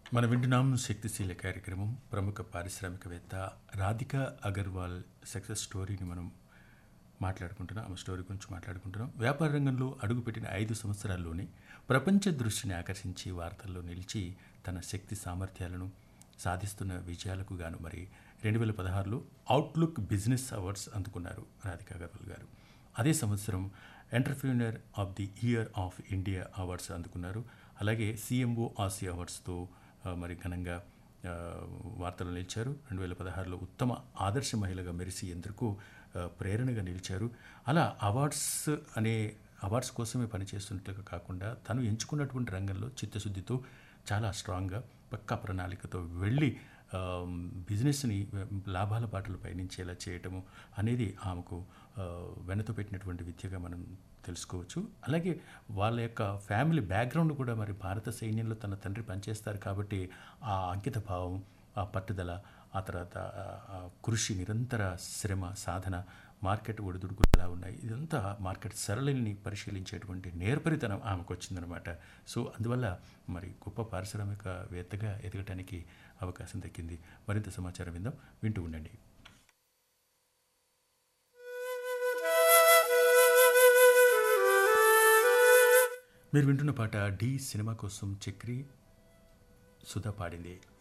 మనం వింటున్నాం శక్తిశీల కార్యక్రమం ప్రముఖ పారిశ్రామికవేత్త రాధిక అగర్వాల్ సక్సెస్ స్టోరీని మనం మాట్లాడుకుంటున్నాం ఆమె స్టోరీ గురించి మాట్లాడుకుంటున్నాం వ్యాపార రంగంలో అడుగుపెట్టిన ఐదు సంవత్సరాల్లోనే ప్రపంచ దృష్టిని ఆకర్షించి వార్తల్లో నిలిచి తన శక్తి సామర్థ్యాలను సాధిస్తున్న విజయాలకు గాను మరి రెండు వేల పదహారులో అవుట్లుక్ బిజినెస్ అవార్డ్స్ అందుకున్నారు రాధికా అగర్వాల్ గారు అదే సంవత్సరం entrepreneur of the year of India awards అందుకున్నారు అలాగే సిఎంఓ ఆసియా అవార్డ్స్తో ఆ, మరి ఘనంగా ఆ, వార్తలు నిలిచారు రెండు వేల పదహారులో ఉత్తమ ఆదర్శ మహిళగా మెరిసి ఎందుకు ఆ, ప్రేరణగా నిలిచారు అలా అవార్డ్స్ అనే అవార్డ్స్ కోసమే పనిచేస్తున్నట్లుగా కాకుండా తను ఎంచుకున్నటువంటి రంగంలో చిత్తశుద్ధితో చాలా స్ట్రాంగ్గా పక్కా ప్రణాళికతో వెళ్ళి ఆ, బిజినెస్ని లాభాల బాటలు పయనించేలా చేయటము అనేది ఆమెకు ఆ, వెనతో పెట్టినటువంటి విద్యగా మనం తెలుసుకోవచ్చు అలాగే వాళ్ళ యొక్క ఫ్యామిలీ బ్యాక్గ్రౌండ్ కూడా మరి భారత సైన్యంలో తన తండ్రి పనిచేస్తారు కాబట్టి ఆ అంకిత భావం ఆ పట్టుదల ఆ తర్వాత ఆ- ఆ కృషి నిరంతర శ్రమ సాధన మార్కెట్ ఒడిదుడుకులు ఎలా ఉన్నాయి ఇదంతా మార్కెట్ సరళిని పరిశీలించేటువంటి నేర్పరితనం ఆమెకు వచ్చిందనమాట సో అందువల్ల మరి గొప్ప పారిశ్రామికవేత్తగా ఎదగటానికి అవకాశం దక్కింది మరింత సమాచారం విందాం వింటూ ఉండండి మీరు వింటున్న పాట డి సినిమా కోసం చక్రి సుధా పాడింది